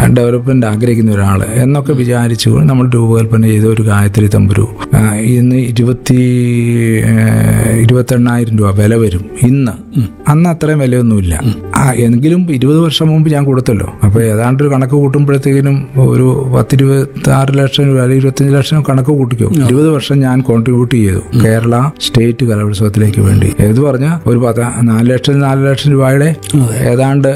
Development ആഗ്രഹിക്കുന്ന ഒരാൾ എന്നൊക്കെ വിചാരിച്ചു നമ്മൾ രൂപകൽപ്പന ചെയ്ത ഒരു ഗായത്രി തമ്പുരു ആ, ഇന്ന് ഇരുപത്തി ഇരുപത്തെണ്ണായിരം രൂപ വില വരും ഇന്ന് അന്ന് അത്രയും വിലയൊന്നുമില്ല ആ എങ്കിലും ഇരുപത് വർഷം മുമ്പ് ഞാൻ കൊടുത്തല്ലോ അപ്പൊ ഏതാണ്ട് ഒരു കണക്ക് കൂട്ടുമ്പോഴത്തേക്കിനും ഒരു പത്തിരുപത്തി ആറ് ലക്ഷം രൂപ അല്ലെങ്കിൽ ഇരുപത്തഞ്ച് ലക്ഷം കണക്ക് കൂട്ടിക്കോ ഇരുപത് വർഷം ഞാൻ കോൺട്രിബ്യൂട്ട് ചെയ്തു കേരള സ്റ്റേറ്റ് കലോത്സവത്തിലേക്ക് വേണ്ടി ഏത് പറഞ്ഞ ഒരു പത്ത് നാല് ലക്ഷം നാല് ലക്ഷം രൂപയുടെ ഏതാണ്ട്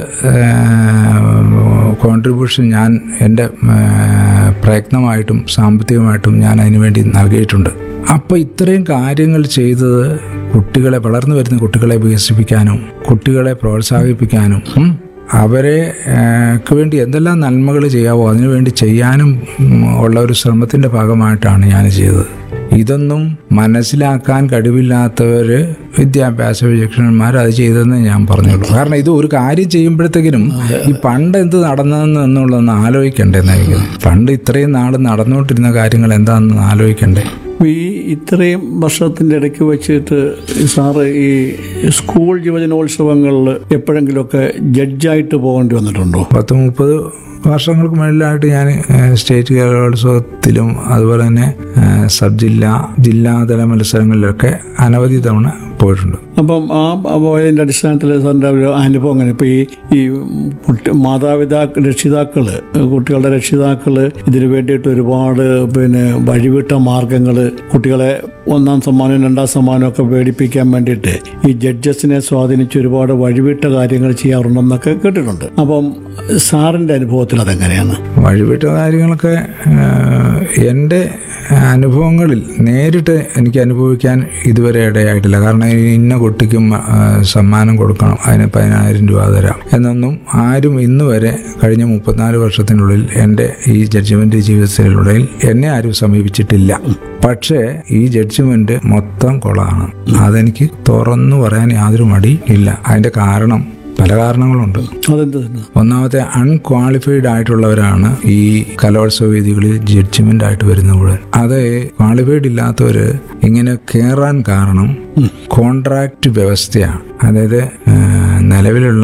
കോൺട്രിബ്യൂഷൻ ഞാൻ എൻ്റെ ഏഹ്, പ്രയത്നമായിട്ടും സാമ്പത്തികമായിട്ടും ഞാൻ അതിനു വേണ്ടി നൽകിയിട്ടുണ്ട് അപ്പോൾ ഇത്രയും കാര്യങ്ങൾ ചെയ്തത് കുട്ടികളെ വളർന്നു വരുന്ന കുട്ടികളെ വികസിപ്പിക്കാനും കുട്ടികളെ പ്രോത്സാഹിപ്പിക്കാനും ഉം, അവരെ ഏഹ്, ക്ക് വേണ്ടി എന്തെല്ലാം നന്മകൾ ചെയ്യാവോ അതിനുവേണ്ടി ചെയ്യാനും ഉം, ഉള്ള ഒരു ശ്രമത്തിൻ്റെ ഭാഗമായിട്ടാണ് ഞാൻ ചെയ്തത് ഇതൊന്നും മനസ്സിലാക്കാൻ കഴിവില്ലാത്തവര് വിദ്യാഭ്യാസ വിചക്ഷണന്മാർ അത് ചെയ്തതെന്ന് ഞാൻ പറഞ്ഞുള്ളൂ കാരണം ഇത് ഒരു കാര്യം ചെയ്യുമ്പോഴത്തേക്കിനും ഈ പണ്ട് എന്ത് നടന്നതെന്ന് എന്നുള്ളതൊന്ന് ആലോചിക്കണ്ടേന്നായിരിക്കും പണ്ട് ഇത്രയും നാൾ നടന്നുകൊണ്ടിരുന്ന കാര്യങ്ങൾ എന്താണെന്ന് ആലോചിക്കണ്ടേ ഈ ഇത്രയും വർഷത്തിന്റെ ഇടയ്ക്ക് വെച്ചിട്ട് സാറ് ഈ സ്കൂൾ യുവജനോത്സവങ്ങളിൽ എപ്പോഴെങ്കിലുമൊക്കെ ജഡ്ജായിട്ട് പോകേണ്ടി വന്നിട്ടുണ്ടോ പത്ത് മുപ്പത് വർഷങ്ങൾക്ക് മുകളിലായിട്ട് ഞാൻ ഏഹ്, സ്റ്റേറ്റ് കലോത്സവത്തിലും അതുപോലെ തന്നെ ഏഹ്, സബ് ജില്ലാ ജില്ലാതല മത്സരങ്ങളിലൊക്കെ അനവധി തവണ പോയിട്ടുണ്ട് അപ്പം ആ പോയതിൻ്റെ അടിസ്ഥാനത്തിൽ സാറിൻ്റെ ഒരു അനുഭവം അങ്ങനെ ഇപ്പോൾ ഈ ഈ കുട്ടി മാതാപിതാക്കൾ രക്ഷിതാക്കൾ കുട്ടികളുടെ രക്ഷിതാക്കൾ ഇതിനു വേണ്ടിയിട്ട് ഒരുപാട് പിന്നെ വഴിവിട്ട മാർഗങ്ങൾ കുട്ടികളെ ഒന്നാം സമ്മാനം രണ്ടാം സമ്മാനം ഒക്കെ മേടിപ്പിക്കാൻ വേണ്ടിയിട്ട് ഈ ജഡ്ജസിനെ സ്വാധീനിച്ച് ഒരുപാട് വഴിവിട്ട കാര്യങ്ങൾ ചെയ്യാറുണ്ടെന്നൊക്കെ കേട്ടിട്ടുണ്ട് അപ്പം സാറിൻ്റെ അനുഭവത്തിൽ അതെങ്ങനെയാണ് വഴിവിട്ട കാര്യങ്ങളൊക്കെ ഏഹ്, എൻ്റെ അനുഭവങ്ങളിൽ നേരിട്ട് എനിക്ക് അനുഭവിക്കാൻ ഇതുവരെ ഇടയായിട്ടില്ല കാരണം ഇന്ന കുട്ടിക്കും ഏഹ്, സമ്മാനം കൊടുക്കണം അതിന് പതിനായിരം രൂപ തരാം എന്നൊന്നും ആരും ഇന്ന് വരെ കഴിഞ്ഞ മുപ്പത്തിനാല് വർഷത്തിനുള്ളിൽ എൻ്റെ ഈ ജഡ്ജ്മെന്റ് ജീവിതത്തിലുള്ളിൽ എന്നെ ആരും സമീപിച്ചിട്ടില്ല പക്ഷേ ഈ ജഡ്ജ്മെന്റ് മൊത്തം കൊളാണ് അതെനിക്ക് തുറന്നു പറയാൻ യാതൊരു മടി ഇല്ല അതിന്റെ കാരണം പല കാരണങ്ങളുണ്ട് അതെന്ത് തന്നെ ഒന്നാമത്തെ അൺക്വാളിഫൈഡ് ആയിട്ടുള്ളവരാണ് ഈ കലോത്സവ വേദികളിൽ ജഡ്ജ്മെന്റ് ആയിട്ട് വരുന്നത് മുഴുവൻ അത് ക്വാളിഫൈഡ് ഇല്ലാത്തവര് ഇങ്ങനെ കയറാൻ കാരണം കോൺട്രാക്ട് വ്യവസ്ഥയാണ് അതായത് ആ, നിലവിലുള്ള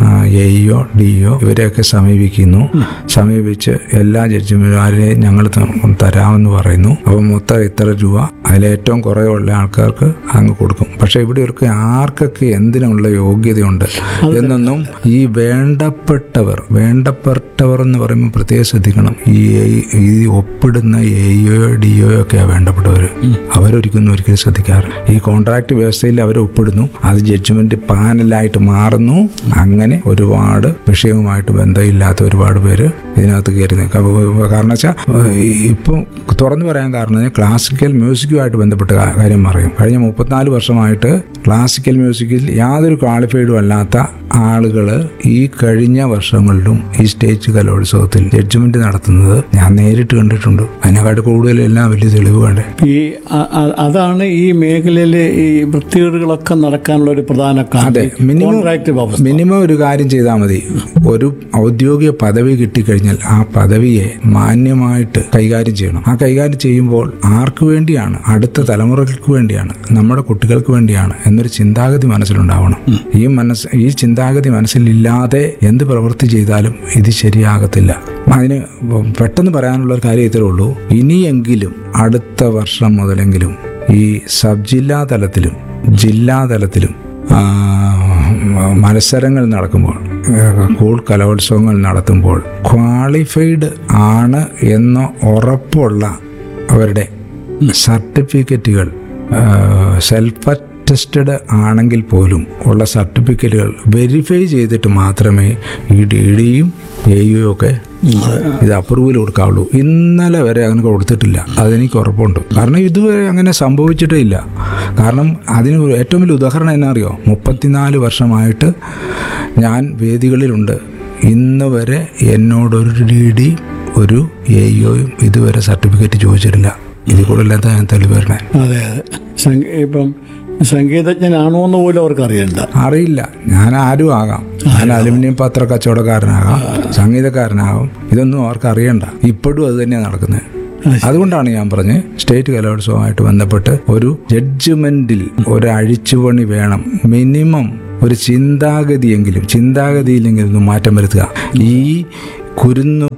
എഇഒ ഡിഒ ഇവരെയൊക്കെ സമീപിക്കുന്നു സമീപിച്ച് എല്ലാ ജഡ്ജിമാരെയും ഞങ്ങൾ ത- തരാമെന്ന് പറയുന്നു അപ്പോൾ മൊത്തം ഇത്ര രൂപ അതിലേറ്റവും കുറവുള്ള ആൾക്കാർക്ക് അങ്ങ് കൊടുക്കും പക്ഷെ ഇവിടെ ഇവർക്ക് ആർക്കൊക്കെ എന്തിനുള്ള യോഗ്യതയുണ്ട് എന്നൊന്നും ഈ വേണ്ടപ്പെട്ടവർ വേണ്ടപ്പെട്ടവർ എന്ന് പറയുമ്പോൾ പ്രത്യേകം ശ്രദ്ധിക്കണം ഈ ഈ ഒപ്പിടുന്ന എഇഒ ഡിഒ ഒക്കെയാണ് വേണ്ടപ്പെട്ടവർ അവരൊരിക്കലും ഒരിക്കലും ശ്രദ്ധിക്കാറ് ഈ കോൺട്രാക്ട് വ്യവസ്ഥയിൽ അവർ ഒപ്പിടുന്നു അത് ജഡ്ജ്മെന്റ് പാനലായിട്ട് മാറുന്നു അങ്ങനെ ഒരുപാട് വിഷയവുമായിട്ട് ബന്ധമില്ലാത്ത ഒരുപാട് പേര് ഇതിനകത്ത് കയറി നിൽക്കും അപ്പൊ കാരണം വെച്ചാൽ ഇപ്പം തുറന്നു പറയാൻ കാരണം ക്ലാസിക്കൽ മ്യൂസിക്കുമായിട്ട് ബന്ധപ്പെട്ട കാ- കാര്യം പറയും കഴിഞ്ഞ മുപ്പത്തിനാല് വർഷമായിട്ട് ക്ലാസിക്കൽ മ്യൂസിക്കിൽ യാതൊരു ക്വാളിഫൈഡും അല്ലാത്ത ആളുകൾ ഈ കഴിഞ്ഞ വർഷങ്ങളിലും ഈ സ്റ്റേറ്റ് കലോത്സവത്തിൽ ജഡ്ജ്മെന്റ് നടത്തുന്നത് ഞാൻ നേരിട്ട് കണ്ടിട്ടുണ്ട് അതിനെക്കാട്ട് കൂടുതൽ എല്ലാം വലിയ തെളിവ് വേണ്ടേ ഈ അ- അ- അതാണ് ഈ മേഖലയിൽ ഈ വൃത്തികേടുകളൊക്കെ നടക്കാനുള്ള ഒരു പ്രധാന അതെ കാരണം മിനിമം കോൺട്രാക്ട് വ്യവസ്ഥ മിനിമം ഒരു കാര്യം ചെയ്താൽ മതി ഒരു ഔദ്യോഗിക പദവി കിട്ടിക്കഴിഞ്ഞാൽ ആ പദവിയെ മാന്യമായിട്ട് കൈകാര്യം ചെയ്യണം ആ കൈകാര്യം ചെയ്യുമ്പോൾ ആർക്ക് വേണ്ടിയാണ് അടുത്ത തലമുറകൾക്ക് വേണ്ടിയാണ് നമ്മുടെ കുട്ടികൾക്ക് വേണ്ടിയാണ് എന്നൊരു ചിന്താഗതി മനസ്സിലുണ്ടാവണം ഈ മനസ്സ് ഈ ചിന്താഗതി മനസ്സിലില്ലാതെ എന്ത് പ്രവൃത്തി ചെയ്താലും ഇത് ശരിയാകത്തില്ല അതിന് പെട്ടെന്ന് പറയാനുള്ള ഒരു കാര്യം ഇത്രേ ഉള്ളൂ ഇനിയെങ്കിലും അടുത്ത വർഷം മുതലെങ്കിലും ഈ സബ് ജില്ലാ തലത്തിലും ജില്ലാ തലത്തിലും ആ, മത്സരങ്ങൾ നടക്കുമ്പോൾ സ്കൂൾ കലോത്സവങ്ങൾ നടത്തുമ്പോൾ ക്വാളിഫൈഡ് ആണ് എന്ന് ഉറപ്പുള്ള അവരുടെ സർട്ടിഫിക്കറ്റുകൾ സെൽഫ് അറ്റസ്റ്റഡ് ആണെങ്കിൽ പോലും ഉള്ള സർട്ടിഫിക്കറ്റുകൾ വെരിഫൈ ചെയ്തിട്ട് മാത്രമേ ഈ ഡി ഡിയും എയും ഒക്കെ ഇത് അപ്രൂവൽ കൊടുക്കാവുള്ളൂ ഇന്നലെ വരെ അങ്ങനെ കൊടുത്തിട്ടില്ല അതെനിക്ക് ഉറപ്പുണ്ട് കാരണം ഇതുവരെ അങ്ങനെ സംഭവിച്ചിട്ടേ ഇല്ല കാരണം അതിന് ഒരു ഏറ്റവും വലിയ ഉദാഹരണം എന്നാ അറിയോ മുപ്പത്തിനാല് വർഷമായിട്ട് ഞാൻ വേദികളിലുണ്ട് ഇന്ന് വരെ എന്നോടൊരു ഡി ഡി ഒരു എയും ഇതുവരെ സർട്ടിഫിക്കറ്റ് ചോദിച്ചിട്ടില്ല ഇതിൽ കൂടുതൽ എന്താ ഞാൻ തെളിവ് വരണേ അതെ അതെ സംഗ- ഇപ്പം സംഗീതജ്ഞനാണോ എന്ന് പോലും അവർക്ക് അറിയണ്ട അറിയില്ല ഞാൻ ആരും ആകാം ഞാൻ അലുമിനിയം പത്ര കച്ചവടക്കാരനാകാം സംഗീതക്കാരനാകാം ഇതൊന്നും അവർക്ക് അറിയണ്ട ഇപ്പോഴും അത് തന്നെയാണ് നടക്കുന്നത് അതുകൊണ്ടാണ് ഞാൻ പറഞ്ഞ് സ്റ്റേറ്റ് കലോത്സവമായിട്ട് ബന്ധപ്പെട്ട് ഒരു ജഡ്ജ്മെന്റിൽ ഒരു അഴിച്ചുപണി വേണം മിനിമം ഒരു ചിന്താഗതിയെങ്കിലും ചിന്താഗതിയിലെങ്കിലും ഒന്ന് മാറ്റം വരുത്തുക ഈ കുരുന്നു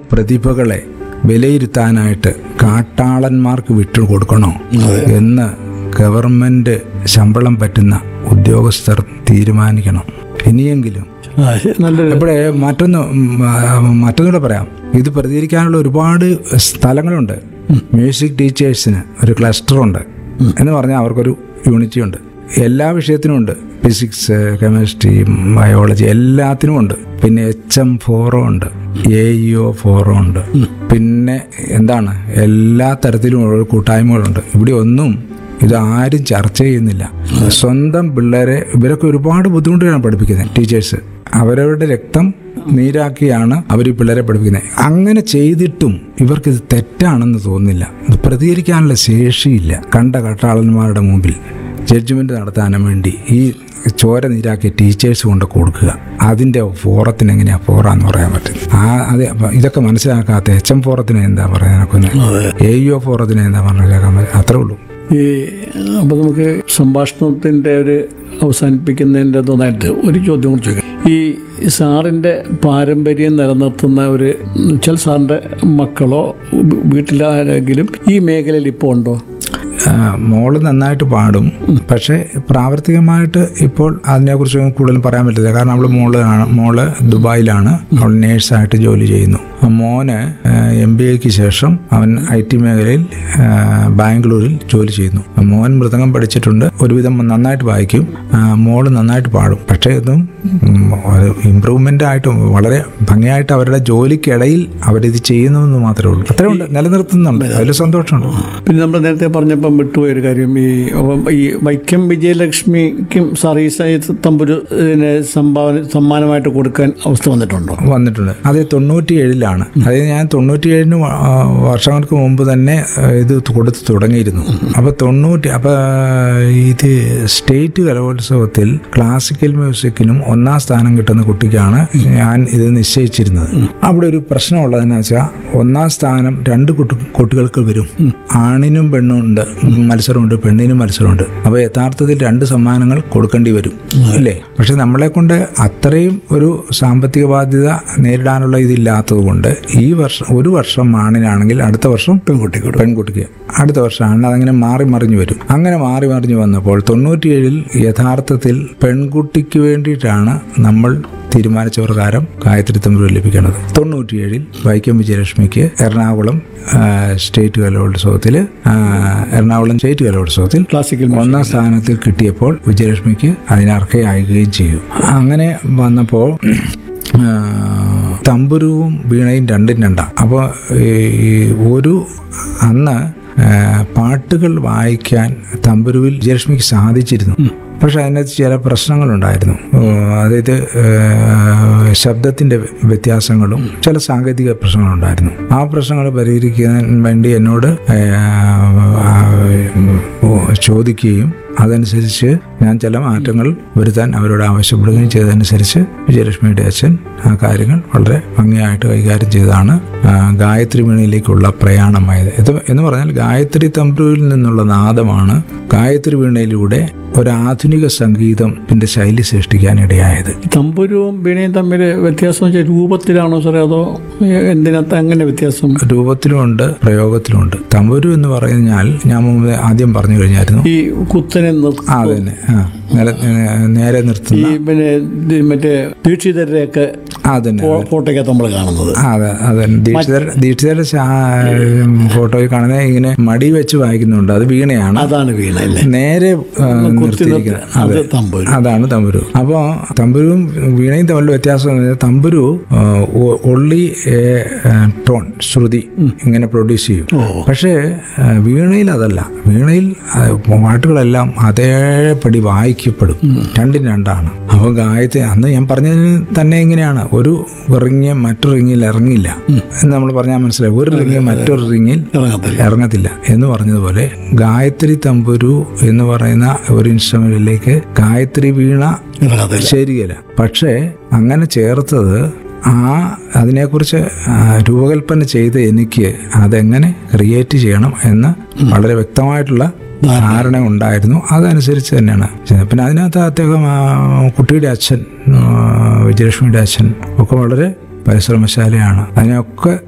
പ്രതിഭകളെ വിലയിരുത്താനായിട്ട് കാട്ടാളന്മാർക്ക് വിട്ടുകൊടുക്കണോ എന്ന് ഗവൺമെന്റ് ശമ്പളം പറ്റുന്ന ഉദ്യോഗസ്ഥർ തീരുമാനിക്കണം ഇനിയെങ്കിലും ആ, നല്ലൊരു ഇവിടെ മറ്റൊന്ന് ഉം, ആ, മറ്റൊന്നുകൂടെ പറയാം ഇത് പ്രതികരിക്കാനുള്ള ഒരുപാട് സ്ഥലങ്ങളുണ്ട് മ്യൂസിക് ടീച്ചേഴ്സിന് ഒരു ക്ലസ്റ്ററുണ്ട് എന്ന് പറഞ്ഞാൽ അവർക്കൊരു യൂണിറ്റി ഉണ്ട് എല്ലാ വിഷയത്തിനും ഉണ്ട് ഫിസിക്സ് കെമിസ്ട്രി ബയോളജി എല്ലാത്തിനും ഉണ്ട് പിന്നെ എച്ച് എം ഫോറോ ഉണ്ട് എ ഇ ഒ ഫോറോ ഉണ്ട് പിന്നെ എന്താണ് എല്ലാ തരത്തിലും ഉള്ള കൂട്ടായ്മകളുണ്ട് ഇവിടെ ഒന്നും ഇത് ആരും ചർച്ച ചെയ്യുന്നില്ല സ്വന്തം പിള്ളേരെ ഇവരൊക്കെ ഒരുപാട് ബുദ്ധിമുട്ടിയാണ് പഠിപ്പിക്കുന്നത് ടീച്ചേഴ്സ് അവരവരുടെ രക്തം നീരാക്കിയാണ് അവർ ഈ പിള്ളേരെ പഠിപ്പിക്കുന്നത് അങ്ങനെ ചെയ്തിട്ടും ഇവർക്കിത് തെറ്റാണെന്ന് തോന്നുന്നില്ല ഇത് പ്രതികരിക്കാനുള്ള ശേഷിയില്ല കണ്ട കട്ടാളന്മാരുടെ മുമ്പിൽ ജഡ്ജ്മെന്റ് നടത്താനും വേണ്ടി ഈ ചോര നീരാക്കിയ ടീച്ചേഴ്സ് കൊണ്ട് കൊടുക്കുക അതിന്റെ ഫോറത്തിന് എങ്ങനെയാ ഫോറാന്ന് പറയാൻ പറ്റും ആ അതെ അപ്പൊ ഇതൊക്കെ മനസ്സിലാക്കാത്ത എച്ച് എം ഫോറത്തിന് എന്താ പറയാനൊക്കെ എ ഇ ഒ ഫോറത്തിന് എന്താ മനസ്സിലാക്കാൻ പറ്റും അത്രേ ഉള്ളൂ ഈ അപ്പോൾ നമുക്ക് സംഭാഷണത്തിൻ്റെ ഒരു അവസാനിപ്പിക്കുന്നതിൻ്റെ ഒന്നായിട്ട് ഒരു ചോദ്യം കൂടി ചോദിക്കാം ഈ സാറിൻ്റെ പാരമ്പര്യം നിലനിർത്തുന്ന ഒരു ചില സാറിൻ്റെ മക്കളോ വീട്ടിലാരെങ്കിലും ഈ മേഖലയിൽ ഇപ്പോൾ ഉണ്ടോ ആ, മോള് നന്നായിട്ട് പാടും പക്ഷേ പ്രാവർത്തികമായിട്ട് ഇപ്പോൾ അതിനെക്കുറിച്ച് കൂടുതൽ പറയാൻ പറ്റില്ല കാരണം അവള് മോള് ആണ് മോള് ദുബായിലാണ് അവൾ നേഴ്സായിട്ട് ജോലി ചെയ്യുന്നു ആ മോന് എം ബി എക്ക് ശേഷം അവൻ ഐ ടി മേഖലയിൽ ആ, ബാംഗ്ലൂരിൽ ജോലി ചെയ്യുന്നു ആ മോൻ മൃദംഗം പഠിച്ചിട്ടുണ്ട് ഒരുവിധം നന്നായിട്ട് വായിക്കും ആ, മോള് നന്നായിട്ട് പാടും പക്ഷേ ഇതും ഇമ്പ്രൂവ്മെന്റ് ആയിട്ട് വളരെ ഭംഗിയായിട്ട് അവരുടെ ജോലിക്കിടയിൽ അവരിത് ചെയ്യുന്നു മാത്രമേ ഉള്ളൂ അത്രേ ഉണ്ട് നിലനിർത്തുന്നുണ്ട് അതിൽ സന്തോഷമുണ്ട് പിന്നെ നമ്മൾ നേരത്തെ പറഞ്ഞപ്പം വിട്ടുപോയ ഒരു കാര്യം ഈ അപ്പം ഈ വൈക്കം വിജയലക്ഷ്മിക്കും സാർ ഈ സ- തമ്പുരു ഇതിന് സംഭാവന സമ്മാനമായിട്ട് കൊടുക്കാൻ അവസ്ഥ വന്നിട്ടുണ്ടോ വന്നിട്ടുണ്ട് അത് തൊണ്ണൂറ്റി ഏഴിലാണ് അതായത് ഞാൻ തൊണ്ണൂറ്റി ഏഴിന് വർഷങ്ങൾക്ക് മുമ്പ് തന്നെ ആ, ഇത് കൊടുത്തു തുടങ്ങിയിരുന്നു അപ്പൊ തൊണ്ണൂറ്റി അപ്പൊ ഇത് സ്റ്റേറ്റ് കലോത്സവത്തിൽ ക്ലാസിക്കൽ മ്യൂസിക്കിനും ഒന്നാം സ്ഥാനം കിട്ടുന്ന കുട്ടിക്കാണ് ഞാൻ ഇത് നിശ്ചയിച്ചിരുന്നത് അവിടെ ഒരു പ്രശ്നമുള്ളതെന്ന് വെച്ചാൽ ഒന്നാം സ്ഥാനം രണ്ട് കുട്ടി കുട്ടികൾക്ക് വരും ആണിനും പെണ്ണും ഉണ്ട് മത്സരമുണ്ട് പെണ്ണിനും മത്സരമുണ്ട് അപ്പൊ യഥാർത്ഥത്തിൽ രണ്ട് സമ്മാനങ്ങൾ കൊടുക്കേണ്ടി വരും അല്ലേ പക്ഷെ നമ്മളെ കൊണ്ട് അത്രയും ഒരു സാമ്പത്തിക ബാധ്യത നേരിടാനുള്ള ഇതില്ലാത്തത് കൊണ്ട് ഈ വർഷം ഒരു വർഷം ആണിനാണെങ്കിൽ അടുത്ത വർഷം പെൺകുട്ടിക്ക് പെൺകുട്ടിക്ക് അടുത്ത വർഷം ആണ് അതങ്ങനെ മാറി മറിഞ്ഞു വരും അങ്ങനെ മാറി മറിഞ്ഞു വന്നപ്പോൾ തൊണ്ണൂറ്റിയേഴിൽ യഥാർത്ഥത്തിൽ പെൺകുട്ടിക്ക് വേണ്ടിയിട്ടാണ് നമ്മൾ തീരുമാനിച്ച പ്രകാരം ഗായത്രി തമ്പുരു ലഭിക്കുന്നത് തൊണ്ണൂറ്റിയേഴിൽ വൈക്കം വിജയലക്ഷ്മിക്ക് എറണാകുളം ആ, സ്റ്റേറ്റ് കലോത്സവത്തിൽ ആ, എറണാകുളം സ്റ്റേറ്റ് കലോത്സവത്തിൽ ക്ലാസിക്കൽ ഒന്നാം സ്ഥാനത്തിൽ കിട്ടിയപ്പോൾ വിജയലക്ഷ്മിക്ക് അതിനർഹയാകുകയും ചെയ്യും അങ്ങനെ വന്നപ്പോൾ ആ, തമ്പുരുവും വീണയും രണ്ടും രണ്ടാണ് അപ്പോൾ ഈ ഒരു അന്ന് ആ, പാട്ടുകൾ വായിക്കാൻ തമ്പുരുവിൽ വിജയലക്ഷ്മിക്ക് സാധിച്ചിരുന്നു പക്ഷെ അതിനകത്ത് ചില പ്രശ്നങ്ങളുണ്ടായിരുന്നു ഓ, അതായത് ആ, ശബ്ദത്തിന്റെ വ്യത്യാസങ്ങളും ചില സാങ്കേതിക പ്രശ്നങ്ങളുണ്ടായിരുന്നു ആ പ്രശ്നങ്ങൾ പരിഹരിക്കാൻ വേണ്ടി എന്നോട് ആ, ആ, ഓ, ചോദിക്കുകയും അതനുസരിച്ച് ഞാൻ ചില മാറ്റങ്ങൾ വരുത്താൻ അവരോട് ആവശ്യപ്പെടുകയും ചെയ്തതനുസരിച്ച് വിജയലക്ഷ്മിയുടെ അച്ഛൻ ആ കാര്യങ്ങൾ വളരെ ഭംഗിയായിട്ട് കൈകാര്യം ചെയ്താണ് ആ, ഗായത്രി വീണയിലേക്കുള്ള പ്രയാണമായത് ഇത് എന്ന് പറഞ്ഞാൽ ഗായത്രി തമ്പുരുവിൽ നിന്നുള്ള നാദമാണ് ഗായത്രി വീണയിലൂടെ ഒരു ആധുനിക സംഗീതത്തിന്റെ ശൈലി സൃഷ്ടിക്കാനിടയായത് തമ്പുരുവും വീണയും തമ്മിൽ വ്യത്യാസം വെച്ചാൽ രൂപത്തിലാണോ സാറേ അതോ എന്തിനകത്ത് അങ്ങനെ വ്യത്യാസം രൂപത്തിലുമുണ്ട് പ്രയോഗത്തിലുമുണ്ട് തമ്പുരു എന്ന് പറഞ്ഞാൽ ഞാൻ മുമ്പ് ആദ്യം പറഞ്ഞു കഴിഞ്ഞായിരുന്നു ഈ കുത്തനെ നിർത്തി ആ അത് തന്നെ ആ നില നേരെ നിർത്തുന്ന ഈ പിന്നെ ഇത് മറ്റേ ദീക്ഷിതരുടെയൊക്കെ ആ തന്നെ ഫോ- ഫോട്ടോയ്ക്കകത്ത് നമ്മൾ കാണുന്നത് ആ, അതെ അതെ ദീക്ഷിതർ ദീക്ഷിതരുടെ ഫോട്ടോയിൽ കാണുന്നത് ഇങ്ങനെ മടി വെച്ച് വായിക്കുന്നുണ്ട് അത് വീണയാണ് അതാണ് വീണ അല്ലേ നേരെ ആ, കുത്തി നിർത്തി നിർത്തിയിരിക്കുന്നത് അത് അതെ തമ്പുരു അതാണ് തമ്പുരു അപ്പോൾ തമ്പുരുവും വീണയും തമ്മിലുള്ള വ്യത്യാസം എന്ന് പറഞ്ഞാൽ തമ്പുരു ഒള്ളി ടോൺ ശ്രുതി ഇങ്ങനെ പ്രൊഡ്യൂസ് ചെയ്യും ഓ. പക്ഷേ ആ, വീണയിൽ അതല്ല വീണയിൽ ആ, പാട്ടുകളെല്ലാം അതേപടി വായിക്കപ്പെടും രണ്ടും രണ്ടാണ് അപ്പോൾ ഗായത്രി അന്ന് ഞാൻ പറഞ്ഞതിന് തന്നെ ഇങ്ങനെയാണ് ഒരു റിങ് മറ്റൊരു റിങ്ങിൽ ഇറങ്ങില്ല എന്ന് നമ്മൾ പറഞ്ഞാൽ മനസ്സിലായി ഒരു റിങ് മറ്റൊരു റിങ്ങിൽ ഇറങ്ങത്തില്ല ഇറങ്ങത്തില്ല എന്ന് പറഞ്ഞതുപോലെ ഗായത്രി തമ്പുരു എന്ന് പറയുന്ന ഒരു ഇൻസ്ട്രുമെന്റിലേക്ക് ഗായത്രി വീണ ഇറങ്ങത്തില്ല ശരിയല്ല പക്ഷേ അങ്ങനെ ചേർത്തത് ആ അതിനെക്കുറിച്ച് ആ, രൂപകൽപ്പന ചെയ്ത് എനിക്ക് അതെങ്ങനെ ക്രിയേറ്റ് ചെയ്യണം എന്ന് വളരെ വ്യക്തമായിട്ടുള്ള ധാരണ ഉണ്ടായിരുന്നു അതനുസരിച്ച് തന്നെയാണ് ചെയ്തത്. പിന്നെ അതിനകത്ത് അദ്ദേഹം ആ, കുട്ടിയുടെ അച്ഛൻ ആ, വിജയലക്ഷ്മിയുടെ അച്ഛൻ ഒക്കെ വളരെ പരിശ്രമശാലിയാണ് അതിനൊക്കെ